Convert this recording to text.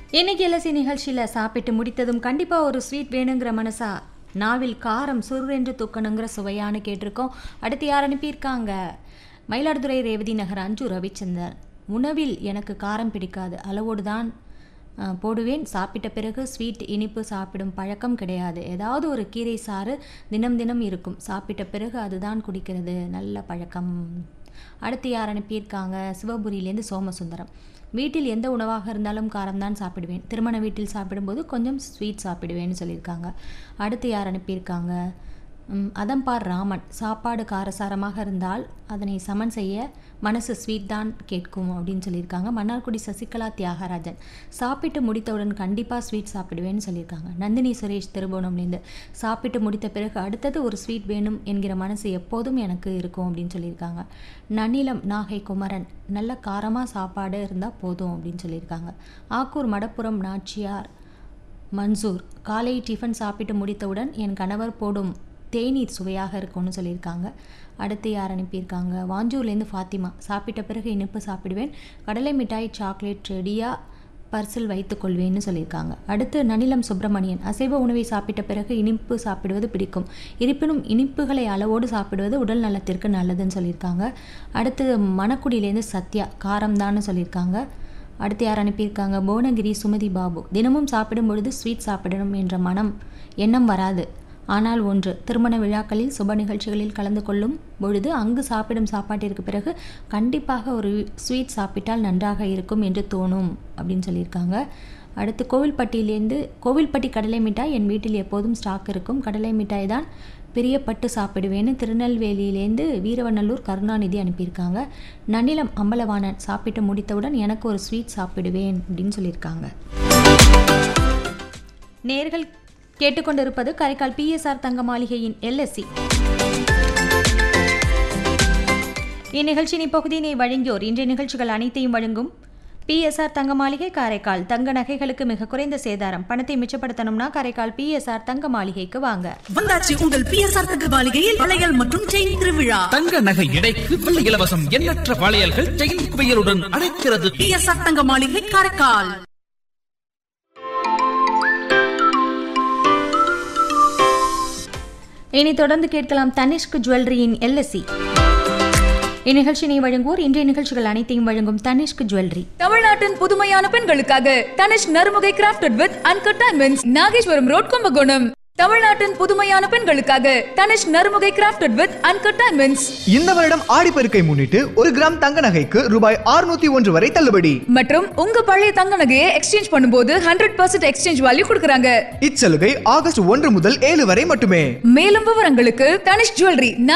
இன்னைக்கு எல்எஸ்சி நிகழ்ச்சியில் சாப்பிட்டு முடித்ததும் கண்டிப்பாக ஒரு ஸ்வீட் வேணுங்கிற மனசா நாவில் காரம் சுருரென்று தூக்கணுங்கிற சுவையான்னு கேட்டிருக்கோம் அடுத்து யார் அனுப்பியிருக்காங்க மயிலாடுதுறை ரேவதி நகர் அஞ்சு ரவிச்சந்தர் உணவில் எனக்கு காரம் பிடிக்காது அளவோடு தான் அஹ், போடுவேன் சாப்பிட்ட பிறகு ஸ்வீட் இனிப்பு சாப்பிடும் பழக்கம் கிடையாது ஏதாவது ஒரு கீரை சாறு தினம் தினம் இருக்கும் சாப்பிட்ட பிறகு அதுதான் குடிக்கிறது நல்ல பழக்கம் அடுத்து யார் அனுப்பியிருக்காங்க சிவபுரியிலேருந்து சோமசுந்தரம் வீட்டில் எந்த உணவாக இருந்தாலும் காரம்தான் சாப்பிடுவேன் திருமண வீட்டில் சாப்பிடும்போது கொஞ்சம் ஸ்வீட் சாப்பிடுவேன்னு சொல்லியிருக்காங்க அடுத்து யார் அனுப்பியிருக்காங்க ம், அதம்பார் ராமன் சாப்பாடு காரசாரமாக இருந்தால் அதனை சமன் செய்ய மனசு ஸ்வீட் தான் கேட்கும் அப்படின்னு சொல்லியிருக்காங்க மன்னார்குடி சசிகலா தியாகராஜன் சாப்பிட்டு முடித்தவுடன் கண்டிப்பாக ஸ்வீட் சாப்பிடுவேன்னு சொல்லியிருக்காங்க நந்தினி சுரேஷ் திருபுவனம்லேருந்து சாப்பிட்டு முடித்த பிறகு அடுத்தது ஒரு ஸ்வீட் வேணும் என்கிற மனசு எப்போதும் எனக்கு இருக்கும் அப்படின்னு சொல்லியிருக்காங்க நன்னிலம் நாகை குமரன் நல்ல காரமாக சாப்பாடு இருந்தால் போதும் அப்படின்னு சொல்லியிருக்காங்க ஆக்கூர் மடப்புறம் நாச்சியார் மன்சூர் காலை டிஃபன் சாப்பிட்டு முடித்தவுடன் என் கணவர் போடும் தேநீர் சுவையாக இருக்கும்னு சொல்லியிருக்காங்க அடுத்து யார் அனுப்பியிருக்காங்க வாஞ்சூர்லேருந்து ஃபாத்திமா சாப்பிட்ட பிறகு இனிப்பு சாப்பிடுவேன் கடலை மிட்டாய் சாக்லேட் ரெடியாக பர்சில் வைத்துக்கொள்வேன்னு சொல்லியிருக்காங்க அடுத்து நனிலம் சுப்பிரமணியன் அசைவ உணவை சாப்பிட்ட பிறகு இனிப்பு சாப்பிடுவது பிடிக்கும் இருப்பினும் இனிப்புகளை அளவோடு சாப்பிடுவது உடல் நலத்திற்கு நல்லதுன்னு சொல்லியிருக்காங்க அடுத்து மணக்குடியிலேருந்து சத்யா காரம்தான்னு சொல்லியிருக்காங்க அடுத்து யார் அனுப்பியிருக்காங்க புவனகிரி சுமதி பாபு தினமும் சாப்பிடும் பொழுது ஸ்வீட் சாப்பிடணும் என்ற மனம் எண்ணம் வராது ஆனால் ஒன்று திருமண விழாக்களில் சுப நிகழ்ச்சிகளில் கலந்து கொள்ளும் பொழுது அங்கு சாப்பிடும் சாப்பாட்டிற்கு பிறகு கண்டிப்பாக ஒரு ஸ்வீட் சாப்பிட்டால் நன்றாக இருக்கும் என்று தோணும் அப்படின்னு சொல்லியிருக்காங்க அடுத்து கோவில்பட்டியிலேருந்து கோவில்பட்டி கடலை மிட்டாய் என் வீட்டில் எப்போதும் ஸ்டாக் இருக்கும் கடலை மிட்டாய் தான் பிரியப்பட்டு சாப்பிடுவேன்னு திருநெல்வேலியிலேருந்து வீரவநல்லூர் கருணாநிதி அனுப்பியிருக்காங்க நன்னிலம் அம்பலவாணன் சாப்பிட்டு முடித்தவுடன் எனக்கு ஒரு ஸ்வீட் சாப்பிடுவேன் அப்படின்னு சொல்லியிருக்காங்க நேர்கள் கேட்டுக்கொண்டிருப்பது காரைக்கால் பிஎஸ்ஆர் தங்க மாளிகையின் எல்எஸ்சி இந்நிகழ்ச்சியின் இப்பகுதியினை வழங்கியோர் இன்றைய நிகழ்ச்சிகள் அனைத்தையும் வழங்கும் பிஎஸ்ஆர் தங்க மாளிகை காரைக்கால் தங்க நகைகளுக்கு மிக குறைந்த சேதாரம் பணத்தை மிச்சப்படுத்தணும்னா காரைக்கால் பிஎஸ்ஆர் தங்க மாளிகைக்கு வாங்க வந்தாச்சு உங்கள் பிஎஸ்ஆர் தங்க மாளிகையில் வளையல் மற்றும் செயின் திருவிழா தங்க நகை எடைக்கு வெள்ளி இலவசம் எண்ணற்ற வளையல்கள் செயின் குவியலுடன் அழைக்கிறது பிஎஸ்ஆர் தங்க மாளிகை காரைக்கால் இனி தொடர்ந்து கேட்கலாம் தனிஷ்க் ஜுவல்லரியின் எல்எஸ்சி இந்நிகழ்ச்சியினை வழங்குவோர் இன்றைய நிகழ்ச்சிகள் அனைத்தையும் வழங்கும் தனிஷ்க் ஜுவல்லரி தமிழ்நாட்டின் புதுமையான பெண்களுக்காக Tanishq Narumugai crafted with uncut diamonds Nageswaram road Kumbakonam தமிழ்நாட்டின் புதுமையான பெண்களுக்காக Tanishq Narumugai crafted with uncut diamonds இந்த வருடம் ஆடிப்பெருக்கை முன்னிட்டு ஒரு கிராம் தங்க நகைக்கு ரூபாய் 601 ஒன்று வரை தள்ளுபடி மற்றும் உங்க பழைய தங்க நகையை எக்ஸ்சேஞ்ச் பண்ணும்போது ஹண்ட்ரட் பர்சன்ட் எக்ஸ்சேஞ்ச் வேல்யூ கொடுக்குறாங்க இச்சலுகை ஆகஸ்ட் ஒன்று முதல் ஏழு வரை மட்டுமே மேலும் விவரங்களுக்கு தனிஷ் ஜுவல்லரி